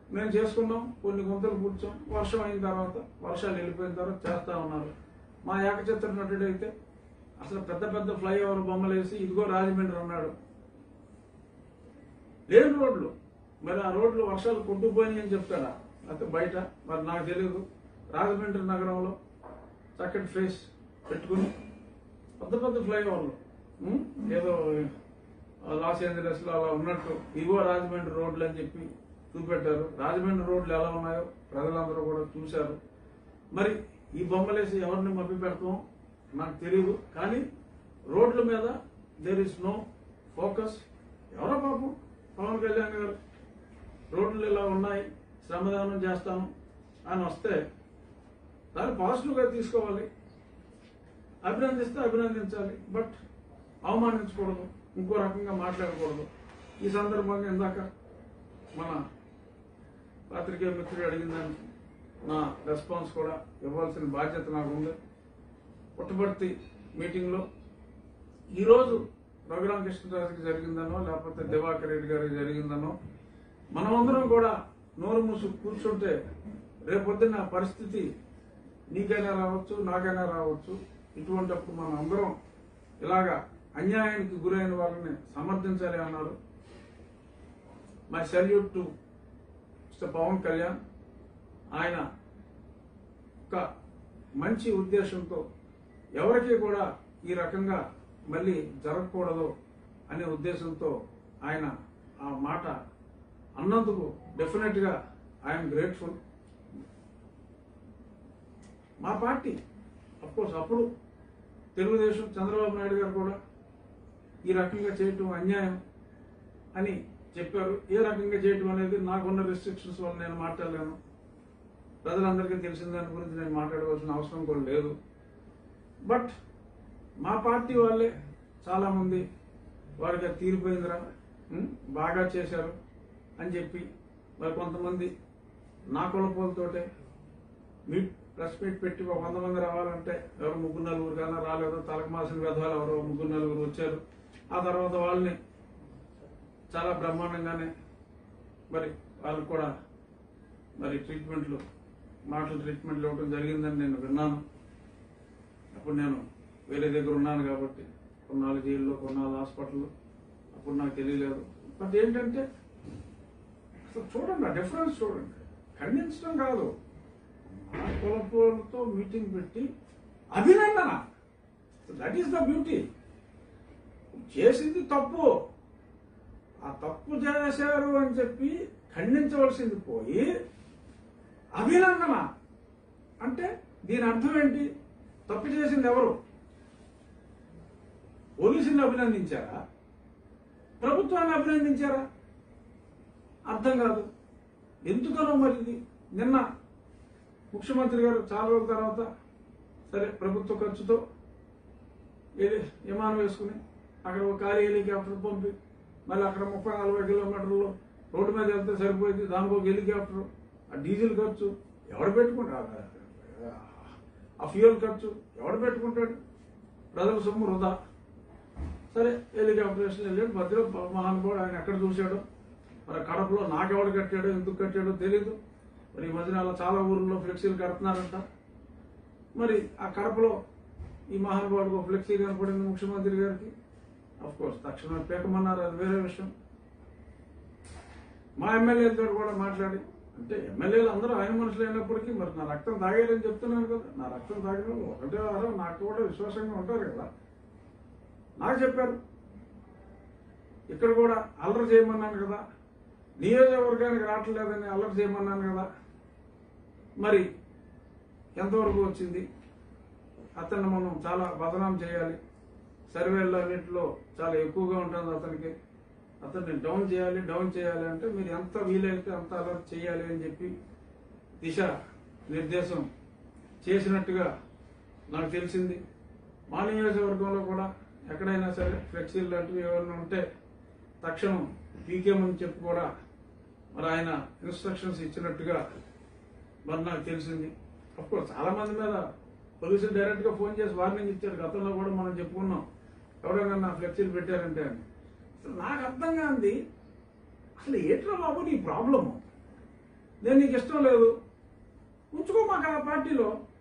మేము చేసుకున్నాం కొన్ని గుంతలు కూర్చోం వర్షం అయిన తర్వాత వర్షాలు వెళ్ళిపోయిన తర్వాత చేస్తా ఉన్నారు మా ఏకచిత్ర నటుడు అయితే అసలు పెద్ద పెద్ద ఫ్లైఓవర్ బొమ్మలు వేసి ఇదిగో రాజమండ్రి అన్నాడు లేని రోడ్లు మరి ఆ రోడ్లు వర్షాలు కొట్టుకుపోయినాయి అని చెప్తాడా అయితే బయట మరి నాకు తెలియదు రాజమండ్రి నగరంలో చక్కటి ఫేస్ పెట్టుకుని పెద్ద పెద్ద ఫ్లైఓవర్లు ఉం? ఏదో లాస్ ఏంజలస్ లో అలా ఉన్నట్టు ఇగో రాజమండ్రి రోడ్లు అని చెప్పి చూపెట్టారు రాజమండ్రి రోడ్లు ఎలా ఉన్నాయో ప్రజలందరూ కూడా చూశారు మరి ఈ బొమ్మలేసి ఎవరిని మభ్య పెడతాం నాకు తెలియదు కానీ రోడ్ల మీద దేర్ ఇస్ నో ఫోకస్ ఎవరో పాపం పవన్ కళ్యాణ్ గారు రోడ్లు ఇలా ఉన్నాయి శ్రమదానం చేస్తాను అని వస్తే దాన్ని పాజిటివ్గా తీసుకోవాలి అభినందిస్తే అభినందించాలి బట్ అవమానించకూడదు ఇంకో రకంగా మాట్లాడకూడదు ఈ సందర్భంగా ఇందాక మన పాత్రికేయ మిత్రుడు అడిగిన దానికి నా రెస్పాన్స్ కూడా ఇవ్వాల్సిన బాధ్యత నాకు ఉంది పుట్టపర్తి మీటింగ్లో ఈరోజు రఘురామకృష్ణరాజుకి జరిగిందనో లేకపోతే దివాకర్ రెడ్డి గారికి జరిగిందనో మనమందరం కూడా నోరు మూసు కూర్చుంటే రేపొద్దున పరిస్థితి నీకైనా రావచ్చు నాకైనా రావచ్చు ఇటువంటప్పుడు మనం అందరం ఇలాగా అన్యాయానికి గురైన వాళ్ళని సమర్థించాలి అన్నారు my salute to mister Pawan Kalyan ఆయన ఒక మంచి ఉద్దేశంతో ఎవరికి కూడా ఈ రకంగా మళ్ళీ జరగకూడదు అనే ఉద్దేశంతో ఆయన ఆ మాట అన్నందుకు డెఫినెట్ గా ఐఎమ్ గ్రేట్ఫుల్ మా పార్టీ కోర్స్ అప్పుడు తెలుగుదేశం చంద్రబాబు నాయుడు గారు కూడా ఈ రకంగా చేయటం అన్యాయం అని చెప్పారు ఏ రకంగా చేయటం అనేది నాకున్న రెస్ట్రిక్షన్స్ వల్ల నేను మాట్లాడలేను ప్రజలందరికీ తెలిసిన దాని గురించి నేను మాట్లాడవలసిన అవసరం కూడా లేదు బట్ మా పార్టీ వాళ్ళే చాలా మంది వారికి అది తీరిపోయిందిరా ఉం, బాగా చేశారు అని చెప్పి మరి కొంతమంది నా కులపోలతోటే మీట్ ప్రెస్ మీట్ పెట్టి ఒక వంద మంది రావాలంటే ఎవరు ముగ్గురు నలుగురు కానీ రాలేదు తలకు మాసిన విధవాలు ఎవరో ముగ్గురు నలుగురు వచ్చారు ఆ తర్వాత వాళ్ళని చాలా బ్రహ్మాండంగానే మరి వాళ్ళు కూడా మరి ట్రీట్మెంట్లు మాటలు ట్రీట్మెంట్లు ఇవ్వడం జరిగిందని నేను విన్నాను అప్పుడు నేను వేరే దగ్గర ఉన్నాను కాబట్టి కొన్నాళ్ళు జైల్లో కొన్నాళ్ళు హాస్పిటల్లో అప్పుడు నాకు తెలియలేదు బట్ ఏంటంటే అసలు చూడండి ఆ డిఫరెన్స్ చూడండి ఖండించడం కాదు ఆ కులపోలతో మీటింగ్ పెట్టి అభినందన దట్ ఈస్ ద బ్యూటీ చేసింది తప్పు ఆ తప్పు చేశారు అని చెప్పి ఖండించవలసింది పోయి అభినందన అంటే దీని అర్థం ఏంటి తప్పు చేసింది ఎవరు పోలీసుని అభినందించారా ప్రభుత్వాన్ని అభినందించారా అర్థం కాదు ఎందుకనో మరి ఇది నిన్న ముఖ్యమంత్రి గారు చాలా రోజుల తర్వాత సరే ప్రభుత్వ ఖర్చుతో ఏది విమానం వేసుకుని అక్కడ ఒక ఖాళీ హెలికాప్టర్ పంపి మళ్ళీ అక్కడ ముప్పై నలభై కిలోమీటర్లు రోడ్డు మీద వెళ్తే సరిపోయింది దానికి ఒక హెలికాప్టర్ ఆ డీజిల్ ఖర్చు ఎవడు పెట్టుకుంటాడు ఆ ఫ్యూయల్ ఖర్చు ఎవడు పెట్టుకుంటాడు ప్రజల సొమ్ము వృధా సరే హెలికాప్టర్ వేసుకుని వెళ్ళాడు మధ్యలో మహానుభావుడు ఆయన ఎక్కడ చూశాడు మరి కడపలో నాకెవడు కట్టాడో ఎందుకు కట్టాడో తెలీదు మరి ఈ మధ్యన అలా చాలా ఊర్లో ఫ్లెక్సీలు కడుతున్నారంట మరి ఆ కడపలో ఈ మహానుభావుడికి ఒక ఫ్లెక్సీ కనపడింది ముఖ్యమంత్రి గారికి అఫ్ కోర్స్ తక్షణమే పేకమన్నారు అది వేరే విషయం మా ఎమ్మెల్యేలతో కూడా మాట్లాడి అంటే ఎమ్మెల్యేలు అందరూ ఆయన మనుషులు అయినప్పటికీ మరి నా రక్తం తాగారని చెప్తున్నాను కదా నా రక్తం తాగిన వాళ్ళు ఒకటే వారం నాకు కూడా విశ్వాసంగా ఉంటారు కదా నాకు చెప్పారు ఇక్కడ కూడా అల్లరి చేయమన్నాను కదా నియోజకవర్గానికి రావట్లేదని అల్లరి చేయమన్నాను కదా మరి ఎంతవరకు వచ్చింది అతన్ని మనం చాలా బదనాం చేయాలి సర్వేల్లో అన్నింటిలో చాలా ఎక్కువగా ఉంటుంది అతనికి అతన్ని డౌన్ చేయాలి డౌన్ చేయాలి అంటే మీరు ఎంత వీలైతే అంత అలర్ట్ చేయాలి అని చెప్పి దిశ నిర్దేశం చేసినట్టుగా నాకు తెలిసింది మా నియోజకవర్గంలో కూడా ఎక్కడైనా సరే ఫ్లెక్సీలు లాంటివి ఏమైనా ఉంటే తక్షణం పీకేమని చెప్పి కూడా మరి ఆయన ఇన్స్ట్రక్షన్స్ ఇచ్చినట్టుగా మరి నాకు తెలిసింది అఫ్కోర్స్ చాలా మంది మీద పోలీసులు డైరెక్ట్ గా ఫోన్ చేసి వార్నింగ్ ఇచ్చారు గతంలో కూడా మనం చెప్పుకున్నాం ఎవరైనా నా ఫ్లెక్సీలు పెట్టారంటే అని అసలు నాకు అర్థం కాంది అసలు ఏట్రా బాబు నీ ప్రాబ్లము నేను నీకు ఇష్టం లేదు ఉంచుకో మాకు ఆ పార్టీలో